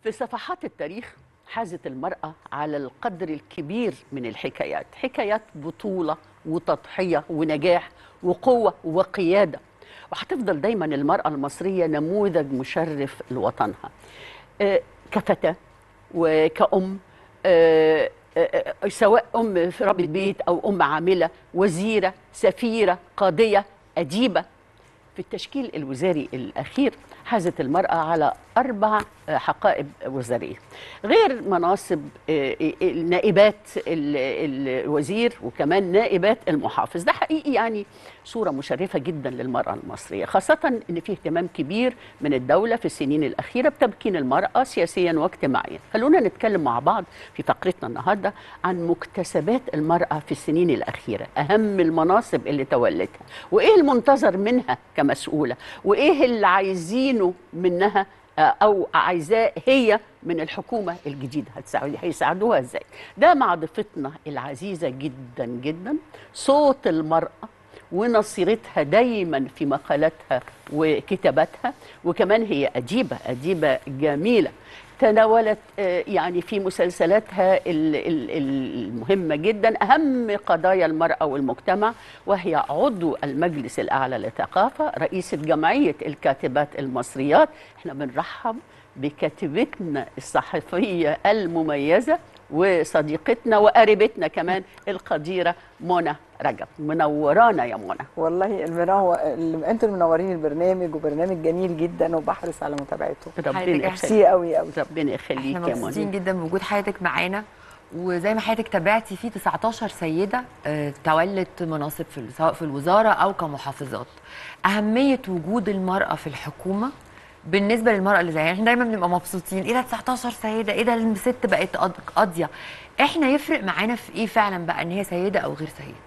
في صفحات التاريخ حازت المرأة على القدر الكبير من الحكايات حكايات بطولة وتضحية ونجاح وقوة وقيادة وهتفضل دايما المرأة المصرية نموذج مشرف لوطنها آه، كفتاة وكأم آه، آه، آه، سواء أم في ربة بيت أو أم عاملة وزيرة سفيرة قاضية أديبة في التشكيل الوزاري الأخير حازت المرأة على أربع آه، حقائب وزارية غير مناصب آه، آه، النائبات ال- الوزير وكمان نائبات المحافظ ده حقيقي يعني صورة مشرفة جدا للمرأة المصرية خاصة أن في اهتمام كبير من الدولة في السنين الأخيرة بتمكين المرأة سياسيا واجتماعيا خلونا نتكلم مع بعض في فقرتنا النهاردة عن مكتسبات المرأة في السنين الأخيرة أهم المناصب اللي تولتها وإيه المنتظر منها كمسؤولة وإيه اللي عايزينه منها آه، او عايزاه هي من الحكومه الجديده هتساعد هيساعدوها ازاي ده مع ضيفتنا العزيزه جدا جدا صوت المراه ونصيرتها دايما في مقالاتها وكتاباتها وكمان هي اديبه اديبه جميله تناولت آه، يعني في مسلسلاتها ال- ال- ال- المهمه جدا اهم قضايا المراه والمجتمع وهي عضو المجلس الاعلى للثقافه رئيسه جمعيه الكاتبات المصريات احنا بنرحب بكاتبتنا الصحفيه المميزه وصديقتنا وقريبتنا كمان القديره منى رجب منورانا يا منى والله المنور انتوا المنورين البرنامج وبرنامج جميل جدا وبحرص على متابعته ربنا حضرتك يخليك ميرسي قوي قوي ربنا يخليك احنا يا مبسوطين منى جدا بوجود حضرتك معانا وزي ما حضرتك تابعتي في 19 سيده آه، تولت مناصب في ال- سواء في الوزاره او كمحافظات اهميه وجود المراه في الحكومه بالنسبه للمراه اللي زيها احنا دايما بنبقى مبسوطين ايه ده 19 سيده ايه ده الست بقت قاض- قاضيه احنا يفرق معانا في ايه فعلا بقى ان هي سيده او غير سيده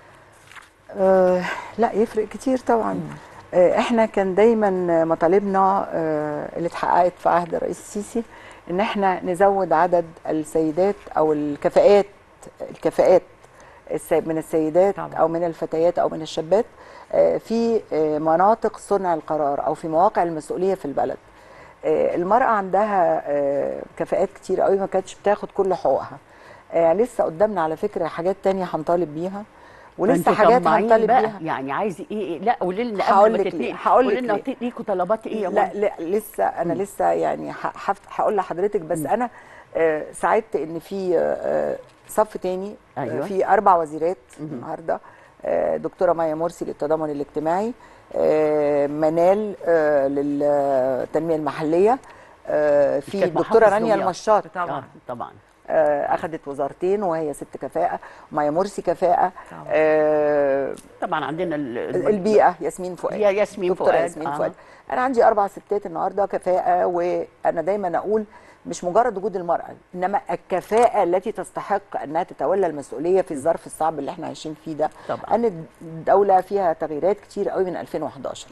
آه لا يفرق كتير طبعا آه احنا كان دايما مطالبنا آه اللي اتحققت في عهد الرئيس السيسي ان احنا نزود عدد السيدات او الكفاءات الكفاءات الس- من السيدات طبعاً. او من الفتيات او من الشابات آه، في آه، مناطق صنع القرار او في مواقع المسؤوليه في البلد آه، المراه عندها آه، كفاءات كتير قوي ما كانتش بتاخد كل حقوقها آه، لسه قدامنا على فكره حاجات تانية هنطالب بيها ولسه انتوا حاجات طماعين هنطالب بقى. بيها يعني عايز ايه, إيه؟ لا قولي لنا هقول قبل ما لك تتنقلي ليه، هقول قولي لك لنا ليه. ليكوا طلبات ايه يا لا منى لا لسه انا لسه يعني ه- هف- هقول لحضرتك بس انا آه، سعدت ان في آه، صف تاني آه، أيوة. في اربع وزيرات النهارده آه، دكتوره مايا مرسي للتضامن الاجتماعي آه، منال آه، للتنميه المحليه آه، في كانت الدكتوره محافظ رانيا دمياط. المشاط طبعا آه، طبعا آه، اخذت وزارتين وهي ست كفاءه مايا مرسي كفاءه طبعا. آه، طبعا عندنا ال- البيئه ياسمين فؤاد يا ياسمين دكتوره فؤاد ياسمين آه. فؤاد انا عندي اربع ستات النهارده كفاءه وانا دايما اقول مش مجرد وجود المراه انما الكفاءه التي تستحق انها تتولى المسؤوليه في الظرف الصعب اللي احنا عايشين فيه ده طبعا. ان الدوله فيها تغييرات كتير قوي من 2011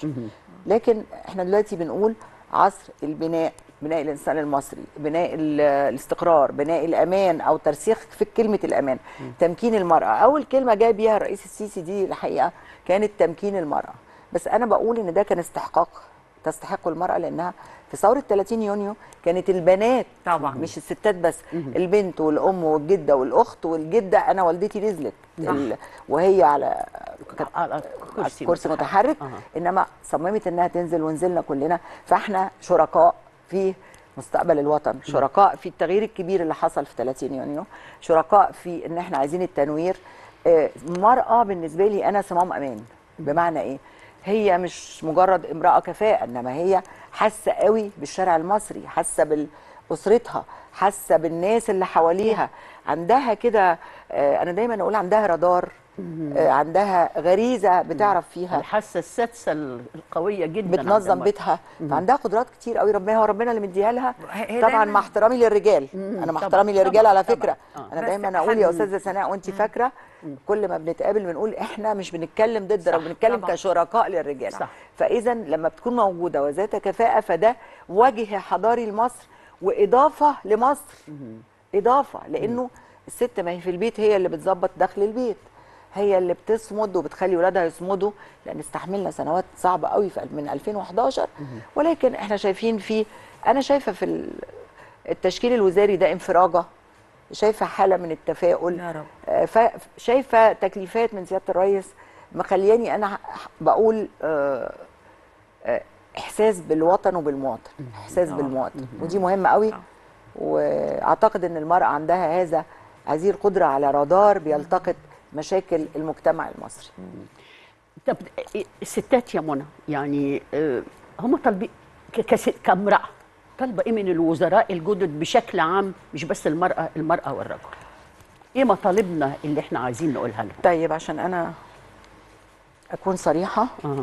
لكن احنا دلوقتي بنقول عصر البناء بناء الانسان المصري بناء ال- الاستقرار بناء الامان او ترسيخ في كلمه الامان تمكين المراه اول كلمه جاء بيها الرئيس السيسي دي الحقيقه كانت تمكين المراه بس انا بقول ان ده كان استحقاق تستحق المراه لانها في ثوره 30 يونيو كانت البنات طبعا. مش الستات بس البنت والام والجده والاخت والجده انا والدتي نزلت ال- وهي على كانت على كرسي كرسي متحرك أها. انما صممت انها تنزل ونزلنا كلنا فاحنا شركاء في مستقبل الوطن شركاء في التغيير الكبير اللي حصل في 30 يونيو شركاء في ان احنا عايزين التنوير آه، المرأة بالنسبة لي أنا صمام أمان بمعنى إيه؟ هي مش مجرد امرأة كفاءة إنما هي حاسة قوي بالشارع المصري حاسة بأسرتها حاسة بالناس اللي حواليها عندها كده آه، أنا دايما أقول عندها رادار آه، عندها غريزة بتعرف فيها الحاسه السادسه القويه جدا عند بتنظم المرأة. بيتها فعندها قدرات كتير قوي ربنا هو ربنا اللي مديها لها هي طبعا دايماً- مع احترامي للرجال مم، انا مع طبعاً، احترامي للرجال طبعاً، على طبعاً. فكره آه. انا بس دايما اقول يا حد- استاذه سناء وانت فاكره كل ما بنتقابل بنقول احنا مش بنتكلم ضد صح، رجل بنتكلم طبعاً. كشركاء للرجال صح. فاذا لما بتكون موجوده وذات كفاءه فده وجه حضاري لمصر واضافه لمصر اضافه لانه الست ما هي في البيت هي اللي بتظبط دخل البيت هي اللي بتصمد وبتخلي ولادها يصمدوا لان استحملنا سنوات صعبه قوي في من 2011 ولكن احنا شايفين في انا شايفه في ال- التشكيل الوزاري ده انفراجه شايفه حاله من التفاؤل يا رب. آه، ف- شايفه تكليفات من سياده الرئيس مخلياني انا ح- بقول آه، آه، احساس بالوطن وبالمواطن احساس بالمواطن ودي مهمه قوي واعتقد ان المراه عندها هذا هذه القدره على رادار بيلتقط مشاكل المجتمع المصري طب الستات يا منى يعني آه، هم طالبين ك- كس- كامرأة طالبة ايه من الوزراء الجدد بشكل عام مش بس المرأة المرأة والرجل ايه مطالبنا اللي احنا عايزين نقولها لهم طيب عشان انا اكون صريحه اه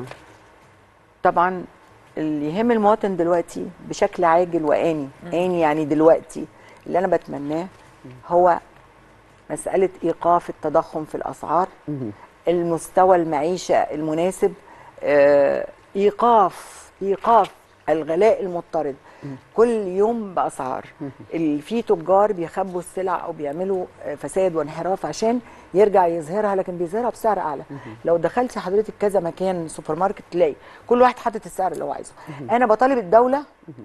طبعا اللي يهم المواطن دلوقتي بشكل عاجل وآني آني يعني دلوقتي اللي أنا بتمناه هو مسألة إيقاف التضخم في الأسعار المستوى المعيشة المناسب آه، إيقاف إيقاف الغلاء المضطرد كل يوم بأسعار ال- في تجار بيخبوا السلع أو بيعملوا آه، فساد وانحراف عشان يرجع يظهرها لكن بيظهرها بسعر أعلى لو دخلتي حضرتك كذا مكان سوبر ماركت تلاقي كل واحد حاطط السعر اللي هو عايزه أنا بطالب الدولة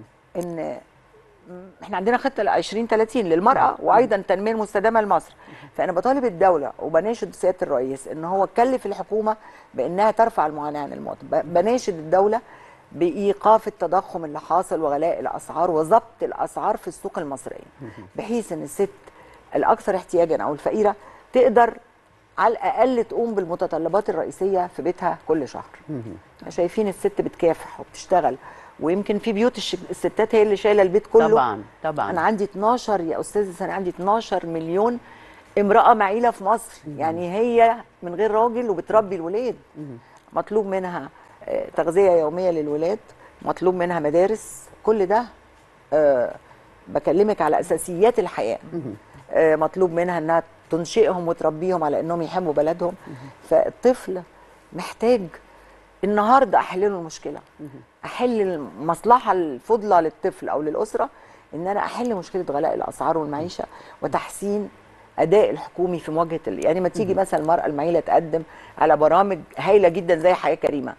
إن احنا عندنا خطه ل 2030 للمراه وايضا التنميه المستدامه لمصر فانا بطالب الدوله وبناشد سياده الرئيس ان هو كلف الحكومه بانها ترفع المعاناه عن المواطن ب- بناشد الدوله بايقاف التضخم اللي حاصل وغلاء الاسعار وضبط الاسعار في السوق المصريه بحيث ان الست الاكثر احتياجا او الفقيره تقدر على الاقل تقوم بالمتطلبات الرئيسيه في بيتها كل شهر شايفين الست بتكافح وبتشتغل ويمكن في بيوت الش- الستات هي اللي شايله البيت كله طبعا طبعا انا عندي 12 يا استاذه سنه عندي 12 مليون امراه معيله في مصر يعني هي من غير راجل وبتربي الولاد مطلوب منها آه، تغذيه يوميه للولاد مطلوب منها مدارس كل ده آه، بكلمك على اساسيات الحياه آه، مطلوب منها انها تنشئهم وتربيهم على انهم يحبوا بلدهم فالطفل محتاج النهارده احل له المشكله احل المصلحه الفضلى للطفل او للاسره ان انا احل مشكله غلاء الاسعار والمعيشه وتحسين اداء الحكومي في مواجهه ال- يعني ما تيجي مثلا المراه المعيله تقدم على برامج هايله جدا زي حياه كريمه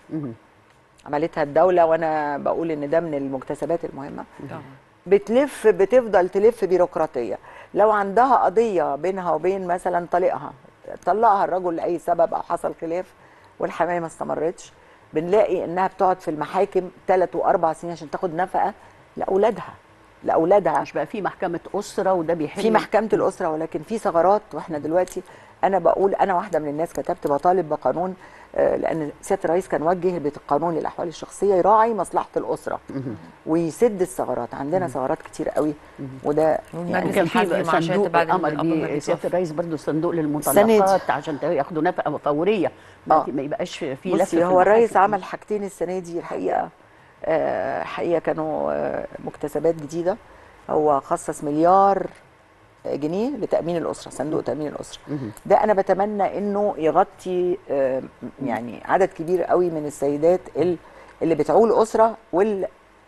عملتها الدوله وانا بقول ان ده من المكتسبات المهمه بتلف بتفضل تلف بيروقراطيه لو عندها قضيه بينها وبين مثلا طليقها طلقها الرجل لاي سبب او حصل خلاف والحمايه ما استمرتش بنلاقي انها بتقعد في المحاكم ثلاث واربع سنين عشان تاخد نفقه لاولادها لاولادها مش بقى في محكمة أسرة وده بيحل في محكمه الاسره ولكن في ثغرات واحنا دلوقتي انا بقول انا واحده من الناس كتبت بطالب بقانون آه، لان سياده الرئيس كان وجه بالقانون للاحوال الشخصيه يراعي مصلحه الاسره ويسد الثغرات عندنا ثغرات كتير قوي وده والمجلس وكان الحزبي في معاشات صندوق بعد امر الأب ما بيه بيتوفى. سياده الرئيس برضه صندوق السنة للمطلقات عشان ياخدوا نفقه فوريه ما, آه. ما يبقاش في لف بصي في هو الرئيس المحاكم. عمل حاجتين السنه دي الحقيقه آه، حقيقه كانوا آه، مكتسبات جديده هو خصص مليار جنيه لتامين الاسره صندوق تامين الاسره ده انا بتمنى انه يغطي آه، يعني عدد كبير قوي من السيدات ال- اللي بتعول اسره وال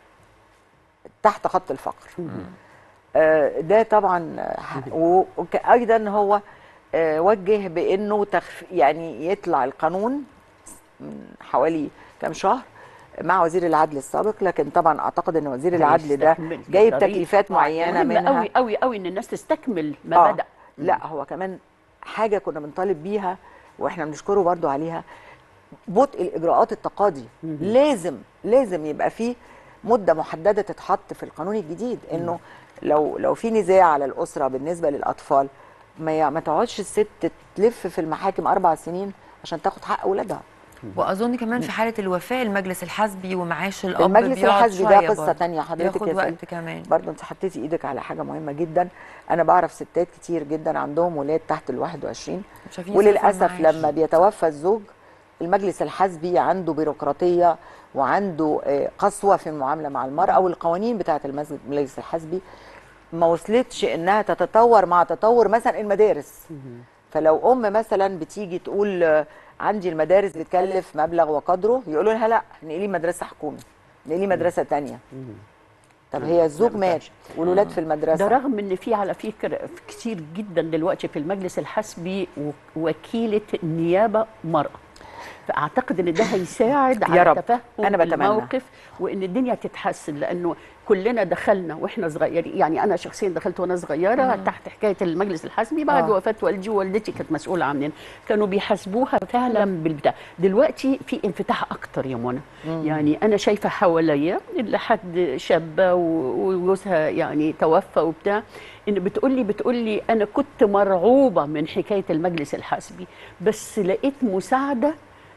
تحت خط الفقر آه، ده طبعا وايضا هو آه، وجه بانه تخف يعني يطلع القانون من حوالي كام شهر مع وزير العدل السابق لكن طبعا اعتقد ان وزير العدل ده هيستكمل في جايب الطريق. تكليفات معينه مهم منها قوي قوي قوي ان الناس تستكمل ما آه. بدا لا هو كمان حاجه كنا بنطالب بيها واحنا بنشكره برضو عليها بطء الاجراءات التقاضي لازم لازم يبقى فيه مده محدده تتحط في القانون الجديد انه لو لو في نزاع على الاسره بالنسبه للاطفال ما يع- ما تقعدش الست تلف في المحاكم اربع سنين عشان تاخد حق اولادها واظن كمان في حاله الوفاه المجلس الحزبي ومعاش الاب المجلس بيقعد الحزبي ده شوية قصه برضه. تانية حضرتك بياخد يا وقت فندم. كمان برضه انت حطيتي ايدك على حاجه مهمه جدا انا بعرف ستات كتير جدا عندهم ولاد تحت ال 21 مش عارفين يصرفوا وللاسف المعاش. لما بيتوفى الزوج المجلس الحزبي عنده بيروقراطيه وعنده آه، قسوه في المعامله مع المراه والقوانين بتاعه المسجد- المجلس الحزبي ما وصلتش انها تتطور مع تطور مثلا المدارس فلو ام مثلا بتيجي تقول آه، عندي المدارس بتكلف مبلغ وقدره يقولوا لها لا نقلي مدرسه حكومي نقلي مدرسه تانية طب هي الزوج مات والولاد في المدرسه ده رغم ان في على فكره كتير جدا دلوقتي في المجلس الحسبي و- وكيله نيابه مراه فاعتقد ان ده هيساعد يا على رب. تفهم أنا بتمنى. الموقف وان الدنيا تتحسن لانه كلنا دخلنا واحنا صغيرين يعني انا شخصيا دخلت وانا صغيره تحت حكايه المجلس الحزبي بعد آه. وفاه والدي ووالدتي كانت مسؤوله عننا كانوا بيحاسبوها فعلا بالبتاع دلوقتي في انفتاح اكتر يا منى يعني انا شايفه حواليا اللي حد شابه و- وجوزها يعني توفى وبتاع ان بتقول لي بتقول لي انا كنت مرعوبه من حكايه المجلس الحزبي بس لقيت مساعده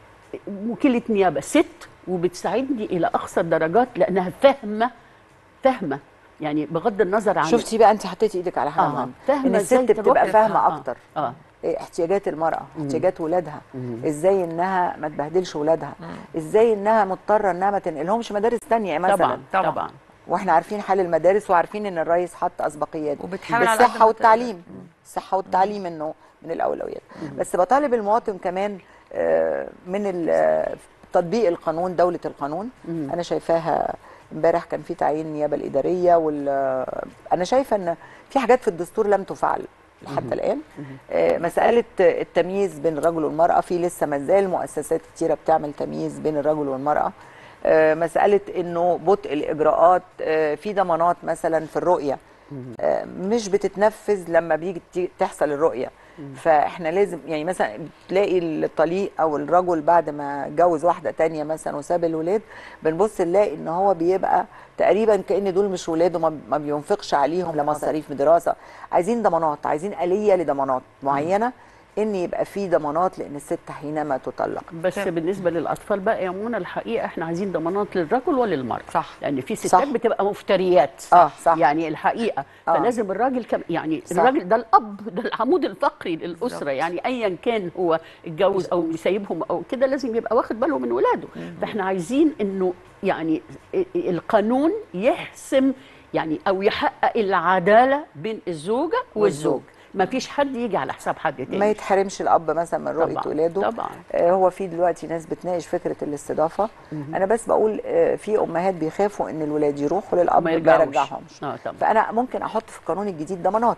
وكيله نيابه ست وبتساعدني الى اقصى الدرجات لانها فاهمه فاهمه يعني بغض النظر عن شفتي بقى انت حطيتي ايدك على حاجه آه، مهمه فاهمة ان إزاي الست بتبقى تروح- فاهمه آه، اكتر اه إيه احتياجات المرأة احتياجات ولادها ازاي انها ما تبهدلش ولادها ازاي انها مضطرة انها ما تنقلهمش مدارس تانية مثلا طبعا طبعاً. طبعا واحنا عارفين حال المدارس وعارفين ان الرئيس حط اسبقيات وبتحاول على قد بالصحة ما والتعليم الصحة والتعليم انه من الاولويات بس بطالب المواطن كمان آه، من ال- آه، تطبيق القانون دولة القانون انا شايفاها امبارح كان في تعيين النيابة الإدارية وال آه، انا شايفة ان في حاجات في الدستور لم تفعل لحد الان آه، مساله التمييز بين الرجل والمراه في لسه ما زال مؤسسات كتيره بتعمل تمييز بين الرجل والمراه آه، مساله انه بطء الاجراءات آه، في ضمانات مثلا في الرؤيه آه، مش بتتنفذ لما بيجي تي- تحصل الرؤيه فاحنا لازم يعني مثلا تلاقي الطليق او الرجل بعد ما اتجوز واحده تانية مثلا وساب الولاد بنبص نلاقي ان هو بيبقى تقريبا كان دول مش ولاده ما- ما بينفقش عليهم لا مصاريف دراسه عايزين ضمانات عايزين اليه لضمانات معينه ان يبقى في ضمانات لان الست حينما تطلق بس بالنسبه للاطفال بقى يا منى الحقيقه احنا عايزين ضمانات للرجل وللمراه صح. لان في صح. ستات بتبقى مفتريات آه، صح. يعني الحقيقه آه. فلازم الراجل كم يعني صح. الراجل ده الاب ده العمود الفقري للاسره يعني ايا كان هو اتجوز او بيسيبهم او كده لازم يبقى واخد باله من ولاده فاحنا عايزين انه يعني القانون يحسم يعني او يحقق العداله بين الزوجه والزوج والزوج. ما فيش حد يجي على حساب حد تاني ما يتحرمش الاب مثلا من رؤيه طبعاً، ولاده طبعاً. آه، هو في دلوقتي ناس بتناقش فكره الاستضافه انا بس بقول آه، في امهات بيخافوا ان الولاد يروحوا للاب ما ما يرجعوش. يرجعهمش اه طبعا فانا ممكن احط في القانون الجديد ضمانات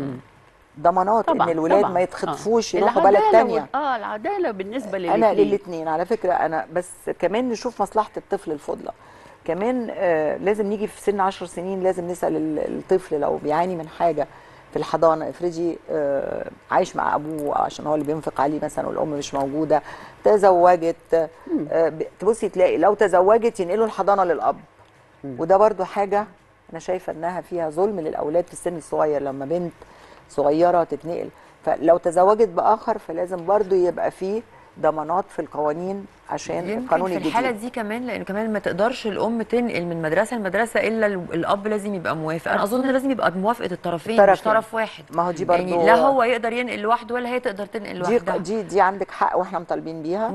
ضمانات طبعا ان الولاد طبعاً. ما يتخطفوش آه. يروحوا بلد العدالة تانية وال- اه العداله بالنسبه انا للاتنين. للاثنين على فكره انا بس كمان نشوف مصلحه الطفل الفضلى كمان آه لازم نيجي في سن 10 سنين لازم نسال ال- الطفل لو بيعاني من حاجه في الحضانه افرضي آه عايش مع ابوه عشان هو اللي بينفق عليه مثلا والام مش موجوده تزوجت آه ب- تبصي تلاقي لو تزوجت ينقلوا الحضانه للاب وده برضو حاجه انا شايفه انها فيها ظلم للاولاد في السن الصغير لما بنت صغيره تتنقل فلو تزوجت باخر فلازم برضو يبقى فيه ضمانات في القوانين عشان يمكن القانون في الجديد الحاله دي كمان لان كمان ما تقدرش الام تنقل من مدرسه لمدرسه الا ال- الاب لازم يبقى موافق انا اظن لازم يبقى موافقه الطرفين مش الطرفين. طرف واحد ما هو دي يعني برضو- لا هو يقدر ينقل لوحده ولا هي تقدر تنقل دي لوحدها دي دي عندك حق واحنا مطالبين بيها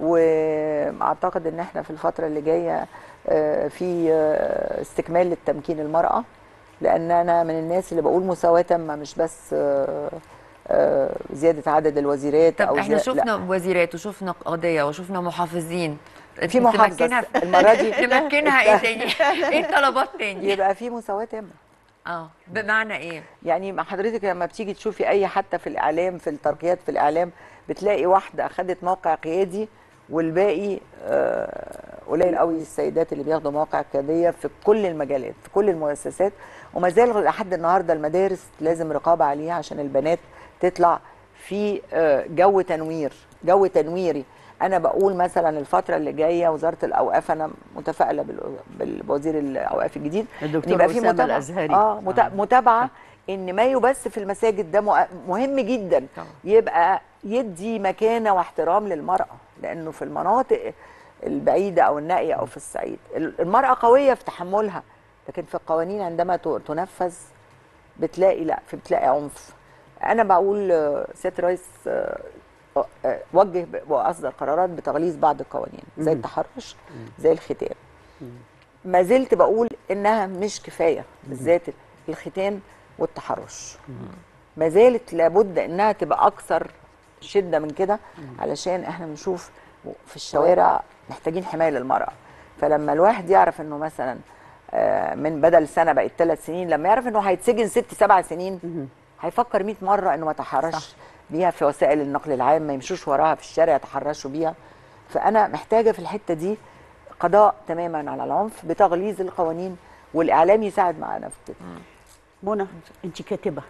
واعتقد ان احنا في الفتره اللي جايه آه، في آه، استكمال للتمكين المراه لان انا من الناس اللي بقول مساواه تامه مش بس آه، آه، زياده عدد الوزيرات طب او احنا زي- لا. شفنا وزيرات وشفنا قضيه وشفنا محافظين في محافظة تمكنها بس المرة دي- تمكنها ايه تاني؟ ايه الطلبات تاني؟ يبقى في مساواه تامه اه بمعنى ايه؟ يعني مع حضرتك لما بتيجي تشوفي اي حتى في الاعلام في الترقيات في الاعلام بتلاقي واحده اخذت موقع قيادي والباقي آه، قليل قوي السيدات اللي بياخدوا مواقع قياديه في كل المجالات في كل المؤسسات وما زال لحد النهارده المدارس لازم رقابه عليها عشان البنات تطلع في آه، جو تنوير جو تنويري انا بقول مثلا الفتره اللي جايه وزاره الاوقاف انا متفائله بال- بال- بوزير الاوقاف الجديد إن الدكتور يبقى في أسامة متابعه الأزهري. اه متا- آه. متابعه ان ما يبث في المساجد ده مه- مهم جدا طبعا. يبقى يدي مكانه واحترام للمراه لانه في المناطق البعيده او النائيه او في الصعيد ال- المراه قويه في تحملها لكن في القوانين عندما ت- تنفذ بتلاقي لا في بتلاقي عنف انا بقول آه، سياده الرئيس آه، آه، وجه ب- واصدر قرارات بتغليظ بعض القوانين زي التحرش زي الختان ما زلت بقول انها مش كفايه بالذات الختان والتحرش ما زالت لابد انها تبقى اكثر شده من كده علشان احنا بنشوف في الشوارع محتاجين حمايه للمراه فلما الواحد يعرف انه مثلا آه، من بدل سنه بقت ثلاث سنين لما يعرف انه هيتسجن ست سبع سنين هيفكر 100 مره انه ما تحرش بيها في وسائل النقل العام ما يمشوش وراها في الشارع يتحرشوا بيها فانا محتاجه في الحته دي قضاء تماما على العنف بتغليظ القوانين والاعلام يساعد معانا في كده منى انت كاتبه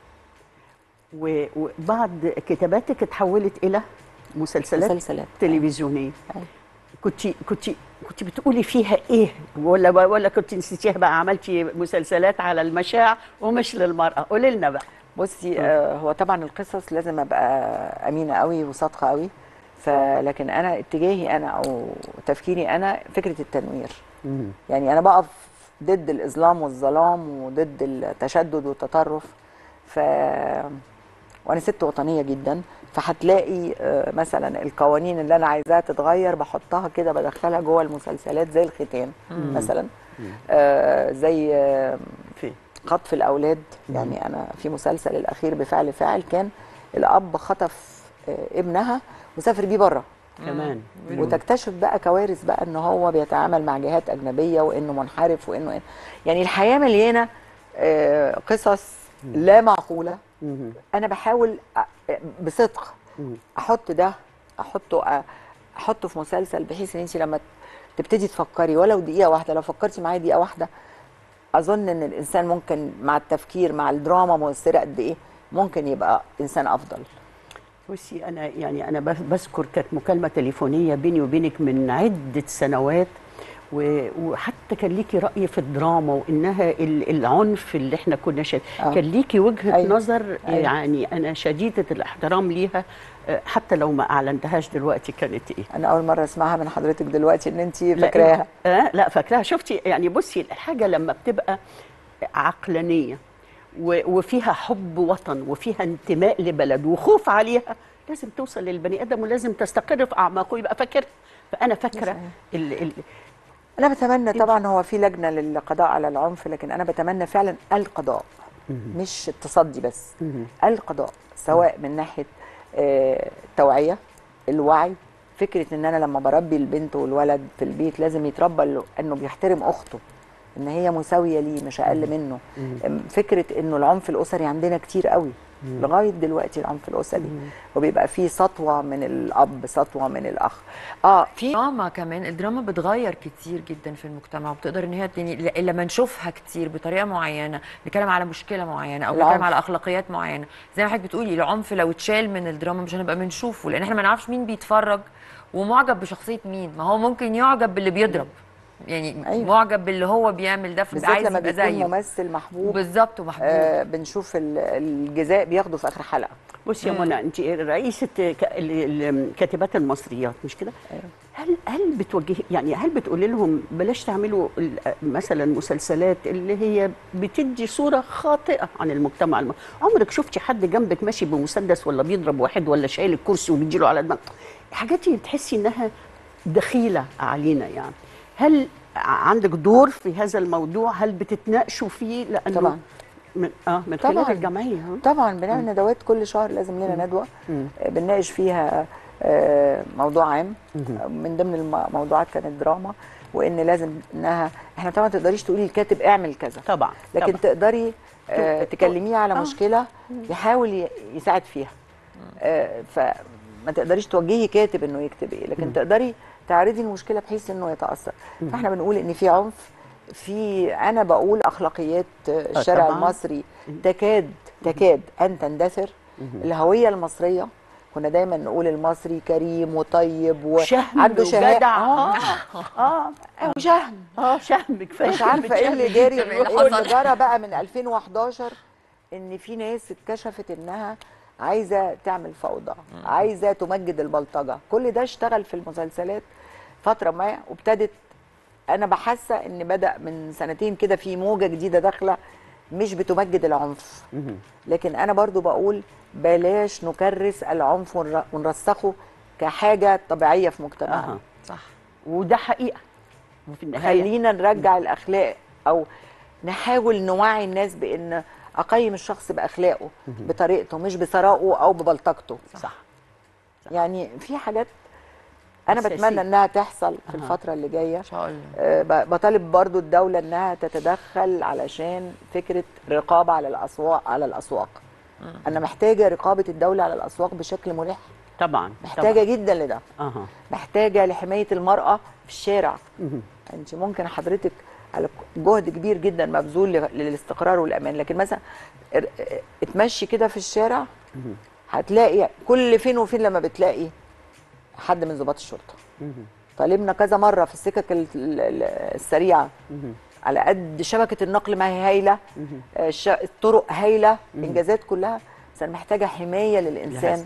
و- وبعض كتاباتك اتحولت الى مسلسلات مسلسلات. تلفزيونيه أيوة. كنت كنت كنت بتقولي فيها ايه ولا ولا كنت نسيتيها بقى عملتي مسلسلات على المشاع ومش للمراه قولي لنا بقى بصي آه هو طبعا القصص لازم ابقى امينه قوي وصادقه قوي فلكن انا اتجاهي انا او تفكيري انا فكره التنوير يعني انا بقف ضد الاظلام والظلام وضد التشدد والتطرف ف وانا ست وطنيه جدا فهتلاقي آه، مثلا القوانين اللي انا عايزاها تتغير بحطها كده بدخلها جوه المسلسلات زي الختان مثلا آه، زي آه، في خطف الاولاد يعني انا في مسلسل الاخير بفعل فاعل كان الاب خطف آه، ابنها وسافر بيه بره كمان وتكتشف بقى كوارث بقى ان هو بيتعامل مع جهات اجنبيه وانه منحرف وانه يعني الحياه مليانه آه، قصص لا معقوله مهم. انا بحاول أ- بصدق احط ده احطه أ- احطه في مسلسل بحيث ان انت لما تبتدي تفكري ولو دقيقه واحده لو فكرتي معايا دقيقه واحده اظن ان الانسان ممكن مع التفكير مع الدراما مؤثره قد ايه ممكن يبقى انسان افضل بصي انا يعني انا بس- بذكر كانت مكالمه تليفونيه بيني وبينك من عده سنوات و- وحتى كان ليكي راي في الدراما وانها ال- العنف اللي احنا كنا شايف آه. كان ليكي وجهه أيوة. نظر أيوة. يعني انا شديده الاحترام ليها آه، حتى لو ما اعلنتهاش دلوقتي كانت ايه انا اول مره اسمعها من حضرتك دلوقتي ان انت لا، فاكراها آه لا فاكراها شفتي يعني بصي الحاجه لما بتبقى عقلانيه و- وفيها حب وطن وفيها انتماء لبلد وخوف عليها لازم توصل للبني ادم ولازم تستقر في اعماقه يبقى فاكر فانا فاكره صحيح. ال ال انا بتمنى طبعا هو في لجنه للقضاء على العنف لكن انا بتمنى فعلا القضاء مش التصدي بس القضاء سواء من ناحيه آه، التوعيه الوعي فكره ان انا لما بربي البنت والولد في البيت لازم يتربى ال- انه بيحترم اخته ان هي مساويه ليه مش اقل منه أم، فكره انه العنف الاسري عندنا كتير قوي لغايه دلوقتي العنف الاسري وبيبقى فيه سطوه من الاب سطوه من الاخ اه في الدراما كمان الدراما بتغير كتير جدا في المجتمع وبتقدر ان هي يعني ل- لما نشوفها كتير بطريقه معينه نتكلم على مشكله معينه او العنف. نتكلم على اخلاقيات معينه زي ما حضرتك بتقولي العنف لو اتشال من الدراما مش هنبقى بنشوفه لان احنا ما نعرفش مين بيتفرج ومعجب بشخصيه مين ما هو ممكن يعجب باللي بيضرب يعني أيوة. معجب باللي هو بيعمل ده بالذات عايز لما يبقى بيكون زيه ممثل محبوب بالظبط ومحبوب آه بنشوف ال- الجزاء بياخده في اخر حلقه بصي يا منى انت رئيسه ك- ال- ال- كاتبات المصريات مش كده؟ هل هل بتوجهي يعني هل بتقولي لهم بلاش تعملوا ال- مثلا مسلسلات اللي هي بتدي صوره خاطئه عن المجتمع الم... عمرك شفتي حد جنبك ماشي بمسدس ولا بيضرب واحد ولا شايل الكرسي وبيديله على دماغه الحاجات دي بتحسي انها دخيله علينا يعني هل ع- عندك دور في هذا الموضوع هل بتتناقشوا فيه لانه طبعاً. من اه من خلال طبعاً. الجمعيه ها؟ طبعا بنعمل ندوات كل شهر لازم لنا ندوه آه، بنناقش فيها آه، موضوع عام آه، من ضمن الموضوعات كانت دراما وان لازم انها احنا طبعا ما تقدريش تقولي الكاتب اعمل كذا طبعا لكن طبعاً. تقدري آه، تو- تكلميه على آه. مشكله يحاول ي- يساعد فيها آه، فما تقدريش توجهي كاتب انه يكتب ايه لكن تقدري تعرضي المشكله بحيث انه يتاثر فاحنا بنقول ان في عنف في انا بقول اخلاقيات آه، الشارع طبعاً. المصري تكاد تكاد ان تندثر الهويه المصريه كنا دايما نقول المصري كريم وطيب شهم وعنده شهاده وجدع اه اه اه وشهم اه شهم كفايه مش عارفه ايه اللي جاري طب إيه اللي ايه اللي حصل؟ جرى بقى من 2011 ان في ناس اتكشفت انها عايزه تعمل فوضى عايزه تمجد البلطجه كل ده اشتغل في المسلسلات فتره ما وابتدت انا بحاسه ان بدا من سنتين كده في موجه جديده داخله مش بتمجد العنف لكن انا برضو بقول بلاش نكرس العنف ونر- ونرسخه كحاجه طبيعيه في مجتمعنا أها. صح وده حقيقه وفي النهايه خلينا نرجع الاخلاق او نحاول نوعي الناس بان اقيم الشخص باخلاقه بطريقته مش بثرائه او ببلطجته صح يعني في حاجات انا أساسية. بتمنى انها تحصل في أها. الفتره اللي جايه ان شاء الله آه، ب- بطالب برضو الدولة انها تتدخل علشان فكرة رقابة على الاسواق على الاسواق انا محتاجة رقابة الدولة على الاسواق بشكل ملح طبعا محتاجة جدا لده طبعا. اها محتاجة لحماية المرأة في الشارع انت ممكن حضرتك على جهد كبير جدا مبذول ل- للاستقرار والامان لكن مثلا ار- اتمشي كده في الشارع هتلاقي كل فين وفين لما بتلاقي حد من ضباط الشرطه طالبنا كذا مره في السكك ال- ال- السريعه على قد شبكه النقل ما هي هايله آه، الش- الطرق هايله انجازات كلها بس انا محتاجه حمايه للانسان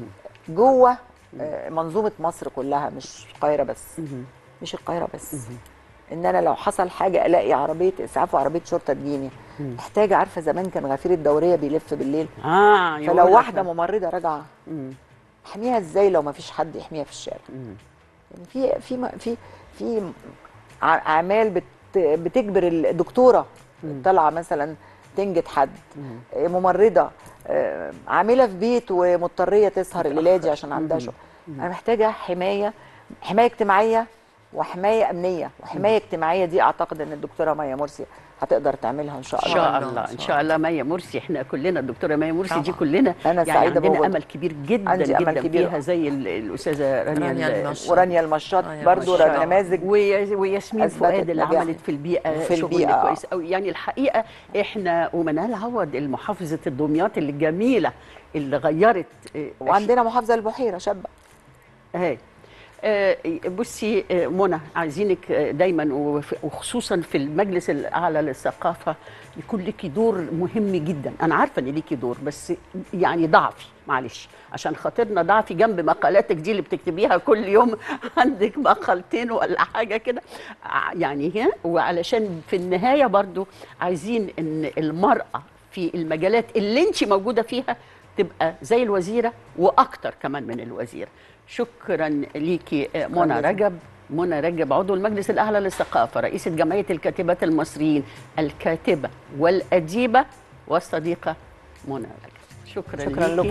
جوه آه، منظومه مصر كلها مش القاهره بس مش القاهره بس ان انا لو حصل حاجه الاقي عربيه اسعاف وعربيه شرطه تجيني محتاجه عارفه زمان كان غفير الدوريه بيلف بالليل اه يقول فلو لك- واحده ممرضه راجعه احميها ازاي لو ما فيش حد يحميها في الشارع يعني في في م- في في ع- اعمال بت بتجبر الدكتوره طالعه مثلا تنجد حد آه، ممرضه آه، عامله في بيت ومضطريه تسهر الليله دي عشان عندها شغل انا محتاجه حمايه حمايه اجتماعيه وحمايه امنيه وحمايه اجتماعيه دي اعتقد ان الدكتوره مايا مرسي هتقدر تعملها ان شاء ان الله شاء الله، الله إن ان شاء شاء الله ميا مرسي احنا كلنا الدكتوره ميا مرسي دي طبعا. كلنا أنا يعني سعيدة عندنا بوجودها. امل كبير جدا عندي أمل جدا كبير. فيها زي ال- الاستاذه رانيا رانيا المشط. ورانيا المشاط رانيا برضو المشاط. نماذج ويا- وياسمين أثبتت فؤاد اللي نجاح. عملت في البيئه في شغل البيئة. كويس قوي يعني الحقيقه احنا ومنال عوض المحافظه الدمياط الجميله اللي غيرت آه، وعندنا محافظه البحيره شابه اهي آه، بصي آه، منى عايزينك آه، دايما وف- وخصوصا في المجلس الاعلى للثقافه يكون ليكي دور مهم جدا انا عارفه ان ليكي دور بس يعني ضعفي معلش عشان خاطرنا ضعفي جنب مقالاتك دي اللي بتكتبيها كل يوم عندك مقالتين ولا حاجه كده ع- يعني هي وعلشان في النهايه برضو عايزين ان المراه في المجالات اللي انت موجوده فيها تبقى زي الوزيره واكتر كمان من الوزيره شكرا ليكي آه، منى شكراً. رجب منى رجب عضو المجلس الاعلى للثقافه رئيسه جمعيه الكاتبات المصريين الكاتبه والاديبه والصديقه منى رجب شكرا, شكراً ليكي. لكم.